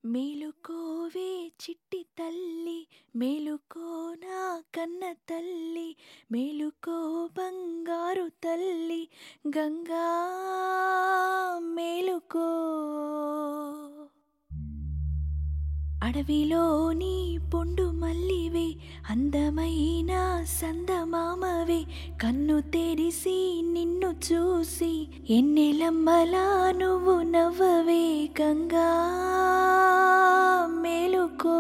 మేలుకోవే చిట్టి తల్లి మేలుకో నా కన్న తల్లి మేలుకో బంగారు తల్లి గంగా మేలుకో అడవిలోని పొండు మల్లివే అందమైన సందమామవే కన్ను తెరిసి నిన్ను చూసి ఎన్నెలమ్మలా నువ్వు నవ్వవే గంగా మేలుకో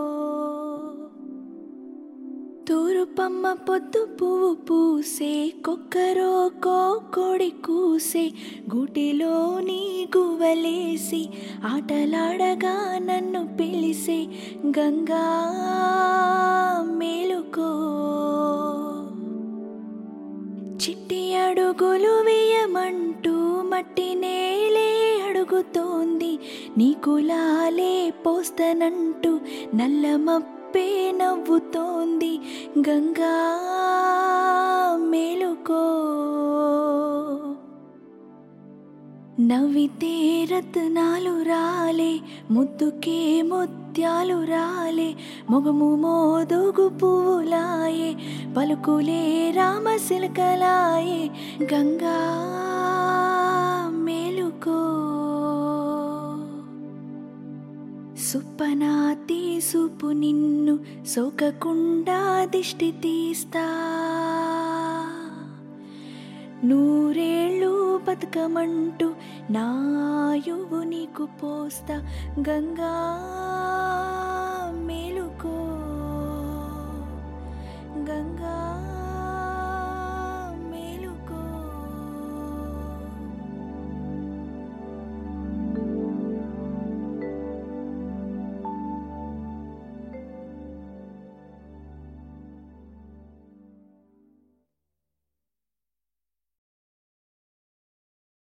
తూరుపమ్మ పొద్దు పువ్వు పూసే కొక్కరో కోడి కూసే గూటిలోని గువ్వలేసి ఆటలాడగా నన్ను పిలిసే గంగా మేలుకో చిట్టి అడుగులు వేయమంటూ మట్టి నేలే అడుగుతోంది నీకు లాలే పోస్తనంటూ నల్ల మప్పే నవ్వుతోంది గంగా మేలుకో నవ్వితే రత్నాలు రాలే ముద్దుకే ముత్యాలు రాలే మొగము మోదుగు పువ్వులాయే పలుకులే రామశిలకలాయే గంగా మేలుకో సుప్పనాతి సూపు నిన్ను సోకకుండా దిష్టి తీస్తా నూరేళ్ళు బతుకమంటూ నాయువు నీకు పోస్తా గంగా